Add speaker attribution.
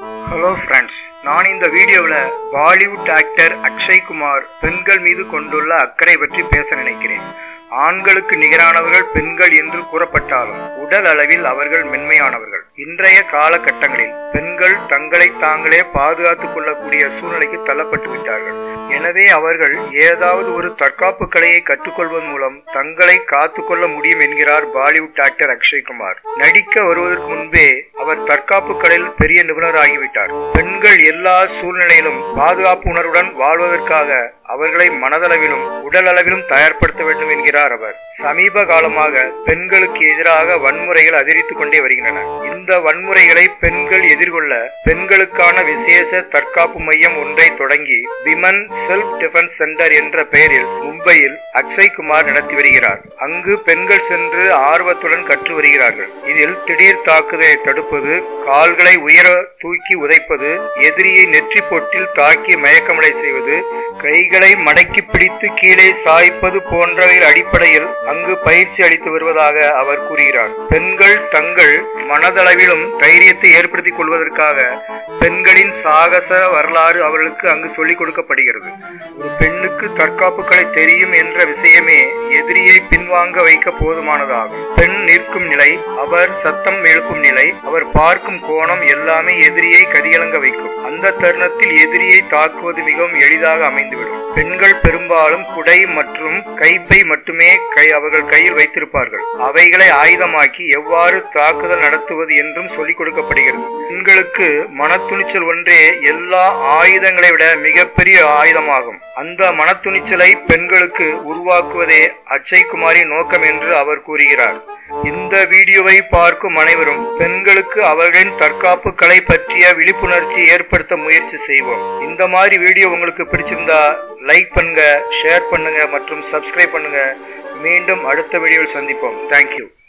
Speaker 1: hello friends நான் இந்த வீடியோவில் பாலிவுட் ஆக்டர் அக்ஷய் குமார் பெண்கள் மீது கொண்டுள்ள அக்கறை பற்றி பேச நினைக்கிறேன் ஆண்களுக்கு நிகரானவர்கள் பெண்கள் என்று கூறப்பட்டாலும் உடல் அளவில் அவர்கள் மென்மையானவர்கள் இன்றைய காலகட்டங்களில் பெண்கள் தங்களை தாங்களே பாதுகாத்துக் கொள்ளக்கூடிய சூழ்நிலைக்கு தள்ளப்பட்டு விட்டார்கள் எனவே அவர்கள் ஏதாவது ஒரு தற்காப்பு கலையை கற்றுக்கொள்வதன் மூலம் தங்களை காத்துக்கொள்ள முடியும் என்கிறார் பாலிவுட் ஆக்டர் அக்ஷய் குமார் நடிக்க வருவதற்கு முன்பே அவர் தற்காப்பு கலையில் பெரிய நிபுணர் ஆகிவிட்டார் பெண்கள் எல்லா சூழ்நிலையிலும் பாதுகாப்பு உணர்வுடன் வாழ்வதற்காக அவர்களை மனதளவிலும் உடல் அளவிலும் தயார்படுத்த வேண்டும் என்கிறார் அவர் சமீப காலமாக பெண்களுக்கு எதிராக வன்முறைகள் அதிகரித்துக் கொண்டே வருகின்றன இந்த வன்முறைகளை பெண்கள் எதிர்கொள்ள பெண்களுக்கான விசேஷ தற்காப்பு மையம் ஒன்றை தொடங்கி விமன் செல்ஃப் டிஃபென்ஸ் சென்டர் என்ற பெயரில் மும்பையில் அக்ஷய் குமார் நடத்தி வருகிறார் அங்கு பெண்கள் சென்று ஆர்வத்துடன் கற்று வருகிறார்கள் இதில் திடீர் தாக்குதலை தடுப்பது கால்களை உயர தூக்கி உதைப்பது எதிரியை நெற்றி பொட்டில் தாக்கி மயக்கமடை செய்வது கைகளை மடக்கி பிடித்து கீழே சாய்ப்பது போன்றவைகள் அடிப்படையில் அங்கு பயிற்சி அளித்து வருவதாக அவர் கூறுகிறார் பெண்கள் தங்கள் மனதளவிலும் தைரியத்தை ஏற்படுத்திக் கொள்வதற்காக பெண்களின் சாகச வரலாறு அவர்களுக்கு அங்கு சொல்லிக் கொடுக்கப்படுகிறது ஒரு பெண்ணுக்கு தற்காப்பு கலை தெரியும் என்ற விஷயமே எதிரியை பின்வாங்க வைக்க போதுமானதாகும் பெண் நிற்கும் நிலை அவர் சத்தம் எழுப்பும் நிலை அவர் பார்க்கும் கோணம் எல்லாமே எதிரியை கதிகலங்க வைக்கும் அந்த தருணத்தில் எதிரியை தாக்குவது மிகவும் எளிதாக அமைந்துவிடும் பெண்கள் பெரும்பாலும் குடை மற்றும் கைப்பை மட்டுமே கை அவர்கள் கையில் வைத்திருப்பார்கள் அவைகளை ஆயுதமாக்கி எவ்வாறு தாக்குதல் நடத்துவது என்றும் சொல்லிக் கொடுக்கப்படுகிறது பெண்களுக்கு மனத்துணிச்சல் ஒன்றே எல்லா ஆயுதங்களை விட மிகப்பெரிய ஆயுதமாகும் அந்த மனத்துணிச்சலை பெண்களுக்கு உருவாக்குவதே அச்சய் குமாரின் நோக்கம் என்று அவர் கூறுகிறார் இந்த வீடியோவை பார்க்கும் அனைவரும் பெண்களுக்கு அவர்களின் தற்காப்பு கலை பற்றிய விழிப்புணர்ச்சி ஏற்படுத்த முயற்சி செய்வோம் இந்த மாதிரி வீடியோ உங்களுக்கு பிடிச்சிருந்தா லைக் பண்ணுங்க ஷேர் பண்ணுங்க மற்றும் சப்ஸ்கிரைப் பண்ணுங்க மீண்டும் அடுத்த வீடியோவில் சந்திப்போம் தேங்க்யூ